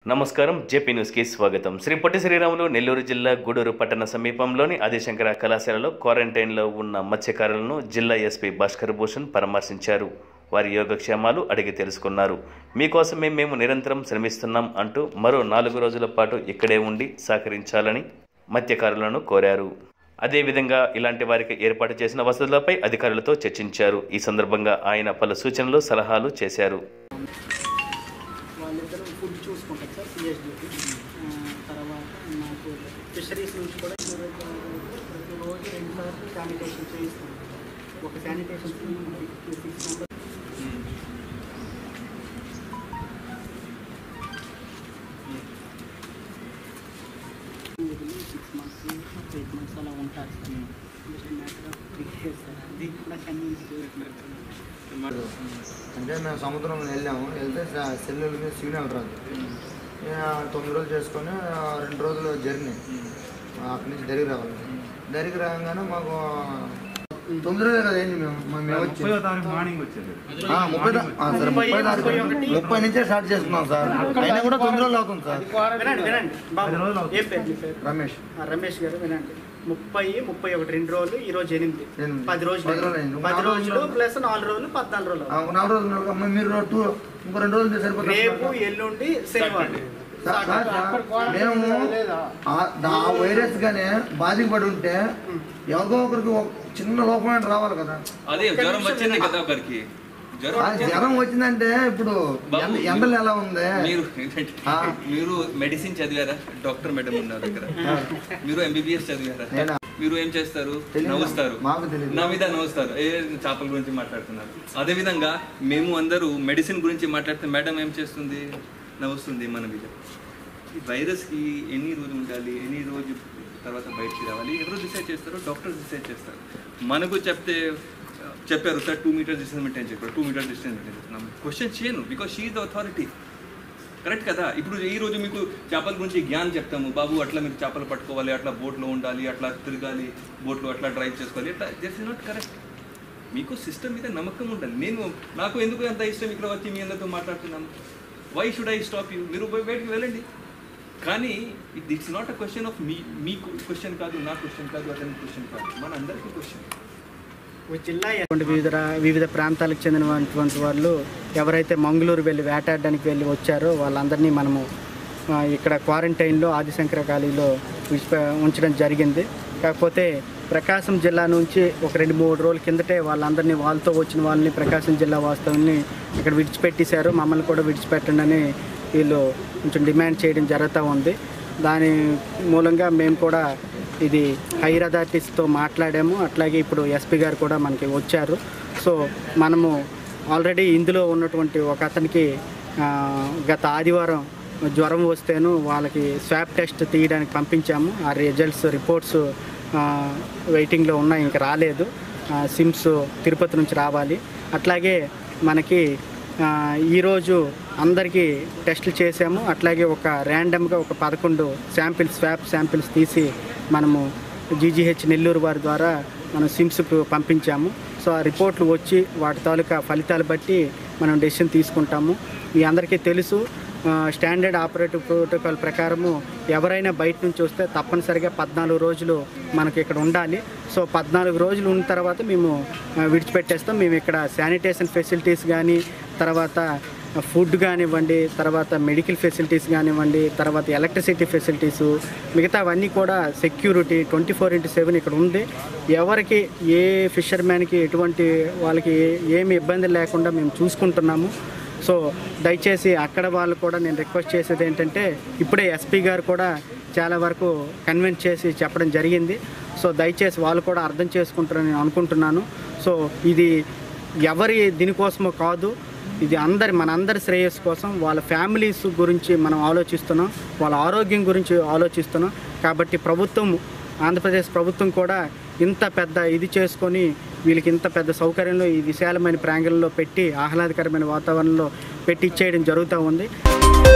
నమస్కారం జేపీ న్యూస్కి స్వాగతం శ్రీ పొట్టి శ్రీరాములు నెల్లూరు జిల్లా గూడూరు పట్టణ సమీపంలోని ఆదిశంకర కళాశాలలో క్వారంటైన్లో ఉన్న మత్స్యకారులను జిల్లా ఎస్పీ భాస్కర్ భూషణ్ పరామర్శించారు వారి యోగక్షేమాలు అడిగి తెలుసుకున్నారు మీకోసమే మేము నిరంతరం శ్రమిస్తున్నాం అంటూ మరో నాలుగు రోజుల పాటు ఇక్కడే ఉండి సహకరించాలని మత్స్యకారులను కోరారు అదేవిధంగా ఇలాంటి వారికి ఏర్పాటు చేసిన వసతులపై అధికారులతో చర్చించారు ఈ సందర్భంగా ఆయన పలు సూచనలు సలహాలు చేశారు వాళ్ళిద్దరూ ఫుడ్ చూసుకుంటారు సార్ పిహెచ్డికి తర్వాత నాకు ఫిషరీస్ నుంచి కూడా మీరు ప్రతిరోజు రెండు సార్లు శానిటేషన్ చేయిస్తాం ఒక sanitation six members six months eight months అలా ఉంటారు sir just matter of request sir దీనికి కూడా కన్విన్స్ అంటే మేము సముద్రంలో వెళ్ళాము వెళ్తే స- సెల్లెల మీద సిగ్నల్ రాదు ఇక తొమ్మిది రోజులు చేసుకొని ఆ, రెండు రోజులు జర్నీ ఆ, అక్కడి నుంచి దరికి రావాలి దరికి రాగానే మాకు తొమ్మిది రోజులు కదా ఏంటి మేము మ- మేము వచ్చి ముప్పై తారీఖు మార్నింగ్ వచ్చేది ఆ, ముప్పై తా- ఆ, సరే ముప్పై తారీఖు ముప్పై నుంచే స్టార్ట్ చేస్తున్నాం సార్ అయినా కూడా తొమ్మిది రోజులు అవుతుంది సార్ వినండి వినండి పది రోజులు బాబు అవుతుంది. ఏ పేరు మీ పేరు రమేష్ ఆ, రమేష్ గారు వినండి ముప్పై ముప్పై ఒకటి రెండు రోజులు ఈ రోజు ఎనిమిది ఎనిమిది. పది రోజులు పది రోజులు అయింది. పది నాలుగు రోజులు రోజులు. ప్లస్ నాలుగు రోజులు పద్నాలుగు రోజులు ఆ, ఒక నాలుగు రోజులు ఉన్నారు కదా, మీరు టూ ఇంకో రెండు రోజులు సరిపోతుంది రేపు ఎల్లుండి శనివారం సార్, సార్, సార్, మేము ఆ- ఆ వైరస్ గానే బాధిపడి ఉంటే ఎవరికో ఒకరికి ఒక చిన్న లోపమైన రావాలి కదా అదే జ్వరం వచ్చింది కదా ఒకరికి జ్వరం ఆ వచ్చింది. జ్వరం వచ్చిందంటే ఇప్పుడు బాబు, ఎండ- ఎండలు ఎలా ఉంది మీరు ఏంటంటే, ఆ. మీరు మెడిసిన్ చదివారా డాక్టర్ మేడం ఉన్నారు ఇక్కడ మీరు ఎంబీబీఎస్ చదివారా నేనా? మీరు ఏం చేస్తారు తెలీదు. నవ్వుస్తారు మాకు తెలీదు. నా మీద నవ్వుస్తారు ఏ చేపల గురించి మాట్లాడుతున్నారు అదే విధంగా మేము అందరూ మెడిసిన్ గురించి మాట్లాడితే మేడం ఏం చేస్తుంది నవ్వుస్తుంది మన మీద ఈ వైరస్కి ఎన్ని రోజులు ఉండాలి ఎన్ని రోజు తర్వాత బయటికి రావాలి ఎవరు డిసైడ్ చేస్తారో డాక్టర్స్ డిసైడ్ చేస్తారు మనకు చెప్తే చెప్పారు sir two metre distance maintain చెప్పారు టూ మీటర్ డిస్టెన్స్ మెయింటైన్ చేస్తున్నాం క్వశ్చన్ చేయను because she the authority correct కదా ఇప్పుడు ఈ రోజు మీకు చేపల గురించి జ్ఞానం చెప్తాము బాబు అట్లా మీరు చేపలు పట్టుకోవాలి అట్లా బోట్లో ఉండాలి అట్లా తిరగాలి బోట్లో అట్లా డ్రైవ్ చేసుకోవాలి అట్లా దిస్ ఇస్ నాట్ కరెక్ట్ మీకు సిస్టమ్ మీద నమ్మకం ఉండాలి నేను నాకు ఎందుకు అంత ఇష్టం ఇక్కడ వచ్చి మీ అందరితో మాట్లాడుతున్నాను why should I stop you మీరు పోయి బయటికి వెళ్ళండి కానీ it's not a question of మీ మీ క్వశ్చన్ కాదు నా క్వశ్చన్ కాదు అతని క్వశ్చన్ కాదు మన అందరికీ క్వశ్చన్ ఒక జిల్లా ఎటువంటి వివిధ రా- వివిధ ప్రాంతాలకు చెందినటువంటి వాళ్ళు ఎవరైతే మంగళూరు వెళ్ళి వేటాడడానికి వెళ్ళి వచ్చారో వాళ్ళందరినీ మనము ఆ, ఇక్కడ క్వారంటైన్లో ఆదిశంకర కాళీలో విడిచిపె ఉంచడం జరిగింది కాకపోతే ప్రకాశం జిల్లా నుంచి ఒక రెండు మూడు రోజుల కిందటే వాళ్ళందరినీ వాళ్ళతో వచ్చిన వాళ్ళని ప్రకాశం జిల్లా వాస్తవాన్ని ఇక్కడ విడిచిపెట్టేశారు మమ్మల్ని కూడా విడిచిపెట్టండి అని వీళ్ళు కొంచెం డిమాండ్ చేయడం జరుగుతూ ఉంది దాని మూలంగా మేము కూడా ఇది హైర్ అథారిటీస్తో మాట్లాడాము అట్లాగే ఇప్పుడు ఎస్పీ గారు కూడా మనకి వచ్చారు సో మనము ఆల్రెడీ ఇందులో ఉన్నటువంటి ఒక అతనికి ఆ, గత ఆదివారం జ్వరం వస్తేను వాళ్ళకి స్వాబ్ టెస్ట్ తీయడానికి పంపించాము ఆ రిజల్ట్స్ రిపోర్ట్స్ వెయిటింగ్లో ఉన్నాయి ఇంకా రాలేదు ఆ, సిమ్స్ తిరుపతి నుంచి రావాలి అట్లాగే మనకి ఆ, ఈరోజు అందరికీ టెస్టులు చేసాము అట్లాగే ఒక ర్యాండమ్గా ఒక పదకొండు శాంపిల్స్ స్వాబ్ శాంపిల్స్ తీసి మనము జీజీహెచ్ నెల్లూరు వారి ద్వారా మనం సిమ్స్కు పంపించాము సో ఆ రిపోర్ట్లు వచ్చి వాటి తాలూకా ఫలితాలు బట్టి మనం డెసిషన్ తీసుకుంటాము మీ అందరికీ తెలుసు ఆ, స్టాండర్డ్ ఆపరేటివ్ ప్రోటోకాల్ ప్రకారము ఎవరైనా బయట నుంచి వస్తే తప్పనిసరిగా పద్నాలుగు రోజులు మనకి ఇక్కడ ఉండాలి సో పద్నాలుగు రోజులు ఉన్న తర్వాత మేము ఆ, విడిచిపెట్టేస్తాం మేము ఇక్కడ శానిటేషన్ ఫెసిలిటీస్ కానీ తర్వాత ఫుడ్ కానివ్వండి తర్వాత మెడికల్ ఫెసిలిటీస్ కానివ్వండి తర్వాత ఎలక్ట్రిసిటీ ఫెసిలిటీస్ మిగతావన్నీ కూడా security twenty four into seven ఇక్కడ ఉంది ఎవరికి ఏ ఫిషర్మ్యాన్కి ఎటువంటి వాళ్ళకి ఏ- ఏమి ఇబ్బంది లేకుండా మేము చూసుకుంటున్నాము సో దయచేసి అక్కడ వాళ్ళు కూడా నేను రిక్వెస్ట్ చేసేది ఏంటంటే ఇప్పుడే ఎస్పీ గారు కూడా చాలా వరకు కన్విన్స్ చేసి చెప్పడం జరిగింది సో దయచేసి వాళ్ళు కూడా అర్థం చేసుకుంటారని నేను అనుకుంటున్నాను సో ఇది ఎవరి దీనికోసమో కాదు ఇది అందరి మన అందరి శ్రేయస్సు కోసం వాళ్ళ ఫ్యామిలీస్ గురించి మనం ఆలోచిస్తున్నాం వాళ్ళ ఆరోగ్యం గురించి ఆలోచిస్తున్నాం కాబట్టి ప్రభుత్వం ఆంధ్రప్రదేశ్ ప్రభుత్వం కూడా ఇంత పెద్ద ఇది చేసుకొని వీళ్ళకి ఇంత పెద్ద సౌకర్యంలో ఈ విశాలమైన ప్రాంగణంలో పెట్టి ఆహ్లాదకరమైన వాతావరణంలో పెట్టి ఇచ్చేయడం జరుగుతూ ఉంది